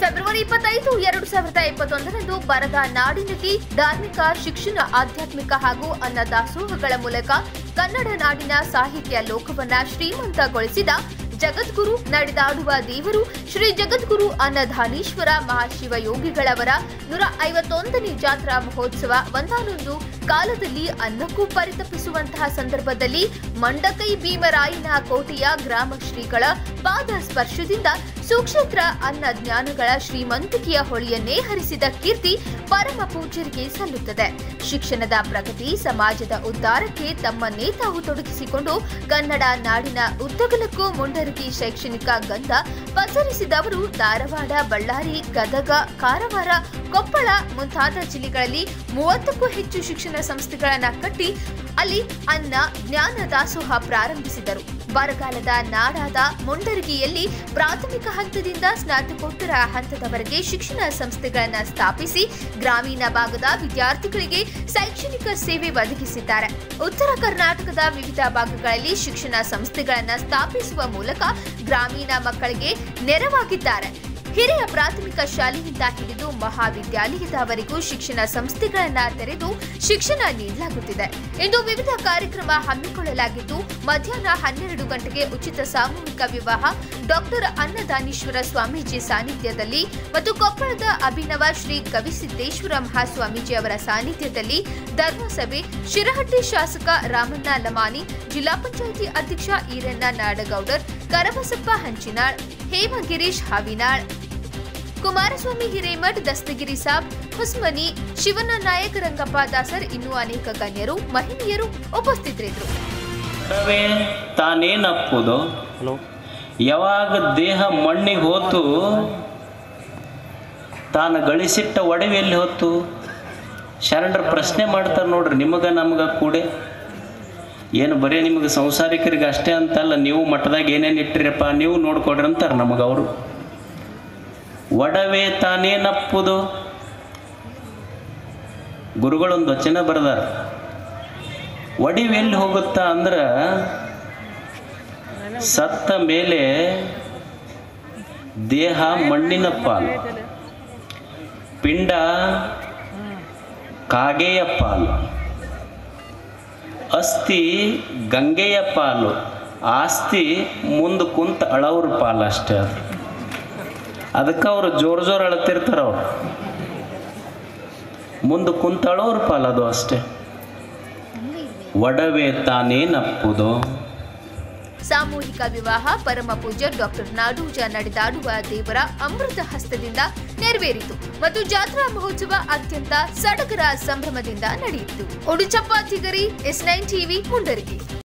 February ಇಪ್ಪತ್ತೈದು ಎರಡು ಸಾವಿರದ ಇಪ್ಪತ್ತೊಂದರಂದು ಬರದ ನಾಡಿನಲ್ಲಿ ಧಾರ್ಮಿಕ ಶಿಕ್ಷಣ ಆಧ್ಯಾತ್ಮಿಕ ಹಾಗೂ ಅನ್ನದಾಸೋಹಗಳ ಮೂಲಕ ಕನ್ನಡ ನಾಡಿನ ಸಾಹಿತ್ಯ ಲೋಕವನ್ನ ಶ್ರೀಮಂತಗೊಳಿಸಿದ ಜಗದ್ಗುರು ನಡೆದಾಡುವ ದೇವರು ಶ್ರೀ ಜಗದ್ಗುರು ಅನ್ನದಾನೀಶ್ವರ ಮಹಾಶಿವ ಯೋಗಿಗಳವರ ನೂರ ಐವತ್ತೊಂದನೇ ಜಾತ್ರಾ ಮಹೋತ್ಸವ ಒಂದಾನೊಂದು ಕಾಲದಲ್ಲಿ ಅನ್ನಕ್ಕೂ ಪರಿತಪಿಸುವಂತಹ ಸಂದರ್ಭದಲ್ಲಿ ಮಂಡಕೈ ಭೀಮರಾಯನ ಕೋಟೆಯ ಗ್ರಾಮ ಶ್ರೀಗಳ ಪಾದ ಸ್ಪರ್ಶದಿಂದ ಸುಕ್ಷೇತ್ರ ಅನ್ನ ಜ್ಞಾನಗಳ ಶ್ರೀಮಂತಿಕೆಯ ಹೊಳೆಯನ್ನೇ ಹರಿಸಿದ ಕೀರ್ತಿ ಪರಮ ಪೂಜ್ಯರಿಗೆ ಸಲ್ಲುತ್ತದೆ ಶಿಕ್ಷಣದ ಪ್ರಗತಿ ಸಮಾಜದ ಉದ್ಧಾರಕ್ಕೆ ತಮ್ಮನ್ನೇ ತಾವು ತೊಡಗಿಸಿಕೊಂಡು ಕನ್ನಡ ನಾಡಿನ ಉದ್ದಗಲಕ್ಕೂ ಮುಂಡರಗಿ ಶೈಕ್ಷಣಿಕ ಗಂಧ ಪಸರಿಸಿದವರು ಧಾರವಾಡ ಬಳ್ಳಾರಿ ಗದಗ ಕಾರವಾರ ಕೊಪ್ಪಳ ಮುಂತಾದ ಜಿಲ್ಲೆಗಳಲ್ಲಿ ಮೂವತ್ತಕ್ಕೂ ಹೆಚ್ಚು ಶಿಕ್ಷಣ ಸಂಸ್ಥೆಗಳನ್ನ ಕಟ್ಟಿ ಅಲ್ಲಿ ಅನ್ನ ಜ್ಞಾನ ದಾಸೋಹ ಪ್ರಾರಂಭಿಸಿದರು ಬರಗಾಲದ ನಾಡಾದ ಮುಂಡರಗಿಯಲ್ಲಿ ಪ್ರಾಥಮಿಕ ಹಂತದಿಂದ ಸ್ನಾತಕೋತ್ತರ ಹಂತದವರೆಗೆ ಶಿಕ್ಷಣ ಸಂಸ್ಥೆಗಳನ್ನ ಸ್ಥಾಪಿಸಿ ಗ್ರಾಮೀಣ ಭಾಗದ ವಿದ್ಯಾರ್ಥಿಗಳಿಗೆ ಶೈಕ್ಷಣಿಕ ಸೇವೆ ಒದಗಿಸಿದ್ದಾರೆ ಉತ್ತರ ಕರ್ನಾಟಕದ ವಿವಿಧ ಭಾಗಗಳಲ್ಲಿ ಶಿಕ್ಷಣ ಸಂಸ್ಥೆಗಳನ್ನ ಸ್ಥಾಪಿಸುವ ಮೂಲಕ ಗ್ರಾಮೀಣ ಮಕ್ಕಳಿಗೆ ನೆರವಾಗಿದ್ದಾರೆ ಹಿರಿಯ ಪ್ರಾಥಮಿಕ ಶಾಲೆಯಿಂದ ಹಿಡಿದು ಮಹಾವಿದ್ಯಾಲಯದವರೆಗೂ ಶಿಕ್ಷಣ ಸಂಸ್ಥೆಗಳನ್ನ ತೆರೆದು ಶಿಕ್ಷಣ ನೀಡಲಾಗುತ್ತಿದೆ ಇಂದು ವಿವಿಧ ಕಾರ್ಯಕ್ರಮ ಹಮ್ಮಿಕೊಳ್ಳಲಾಗಿದ್ದು ಮಧ್ಯಾಹ್ನ ಹನ್ನೆರಡು ಗಂಟೆಗೆ ಉಚಿತ ಸಾಮೂಹಿಕ ವಿವಾಹ ಡಾಕ್ಟರ್ ಅನ್ನದಾನೀಶ್ವರ ಸ್ವಾಮೀಜಿ ಸಾನ್ನಿಧ್ಯದಲ್ಲಿ ಮತ್ತು ಕೊಪ್ಪಳದ ಅಭಿನವ ಶ್ರೀ ಗವಿಸಿದ್ದೇಶ್ವರ ಮಹಾಸ್ವಾಮೀಜಿ ಅವರ ಸಾನ್ನಿಧ್ಯದಲ್ಲಿ ಧರ್ಮಸಭೆ ಶಿರಹಟ್ಟಿ ಶಾಸಕ ರಾಮಣ್ಣ ಲಮಾನಿ ಜಿಲ್ಲಾ ಪಂಚಾಯಿತಿ ಅಧ್ಯಕ್ಷ ಈರಣ್ಣ ನಾಡಗೌಡರ್ ಕರಬಸಪ್ಪ ಹಂಚಿನಾಳ್ ಹೇಮಗಿರೀಶ್ ಹಾವಿನಾಳ್ ಕುಮಾರಸ್ವಾಮಿ ಹಿರೇಮಠ್ ದಸ್ತಗಿರಿ ಸಾಬ್ ಹುಸ್ಮನಿ ಶಿವನ ನಾಯಕ ರಂಗಪ್ಪ ದಾಸರ್ ಇನ್ನೂ ಅನೇಕ ಗಣ್ಯರು ಮಹಿಳೆಯರು ಉಪಸ್ಥಿತರಿದ್ದರು ಒಡವೆ ತಾನೇನಪ್ಪುದು ಯಾವಾಗ ದೇಹ ಮಣ್ಣಿಗೆ ಹೋತು ತಾನು ಗಳಿಸಿಟ್ಟ ಒಡವೆ ಎಲ್ಲಿ ಹೋತು ಶರಣರ ಪ್ರಶ್ನೆ ಮಾಡ್ತಾರೆ ನೋಡ್ರಿ ನಿಮಗೆ ನಮ್ಗೆ ಕೂಡೆ ಏನು ಬರೀ ನಿಮಗೆ ಸಂಸಾರಿಕರಿಗೆ ಅಷ್ಟೇ ಅಂತಲ್ಲ ನೀವು ಮಠದಾಗ ಏನೇನು ಇಟ್ಟಿರಪ್ಪ ನೀವು ನೋಡ್ಕೊಡ್ರಿ ಅಂತಾರೆ ನಮಗೆ ಅವರು ಒಡವೆ ತಾನೇನಪ್ಪುದು ಗುರುಗಳೊಂದು ವಚನ ಬರೆದಾರ ಒಡಿವು ಎಲ್ಲಿ ಹೋಗುತ್ತಾ ಅಂದ್ರೆ ಸತ್ತ ಮೇಲೆ ದೇಹ ಮಣ್ಣಿನ ಪಾಲು ಪಿಂಡ ಕಾಗೆಯ ಪಾಲು ಅಸ್ಥಿ ಗಂಗೆಯ ಪಾಲು ಆಸ್ತಿ ಮುಂದೆ ಕುಂತ ಅಳವ್ರ ಪಾಲು ಅಷ್ಟೇ ಅದು ಅದಕ್ಕೆ ಅವರು ಜೋರು ಜೋರು ಅಳತಿರ್ತಾರೆ ಅವರು ಮುಂದೆ ಕುಂತ ಅಳವ್ರ ಪಾಲು ಅದು ಅಷ್ಟೇ ಒಡವೆ ತಾನೇನಪ್ಪುದು ಸಾಮೂಹಿಕ ವಿವಾಹ ಪರಮ ಪೂಜ್ಯ ಡಾಕ್ಟರ್ ನಾಡೂಜ ನಡೆದಾಡುವ ದೇವರ ಅಮೃತ ಹಸ್ತದಿಂದ ನೆರವೇರಿತು ಮತ್ತು ಜಾತ್ರಾ ಮಹೋತ್ಸವ ಅತ್ಯಂತ ಸಡಗರ ಸಂಭ್ರಮದಿಂದ ನಡೆಯಿತು Uduchappa Tigari S nine TV Mundargi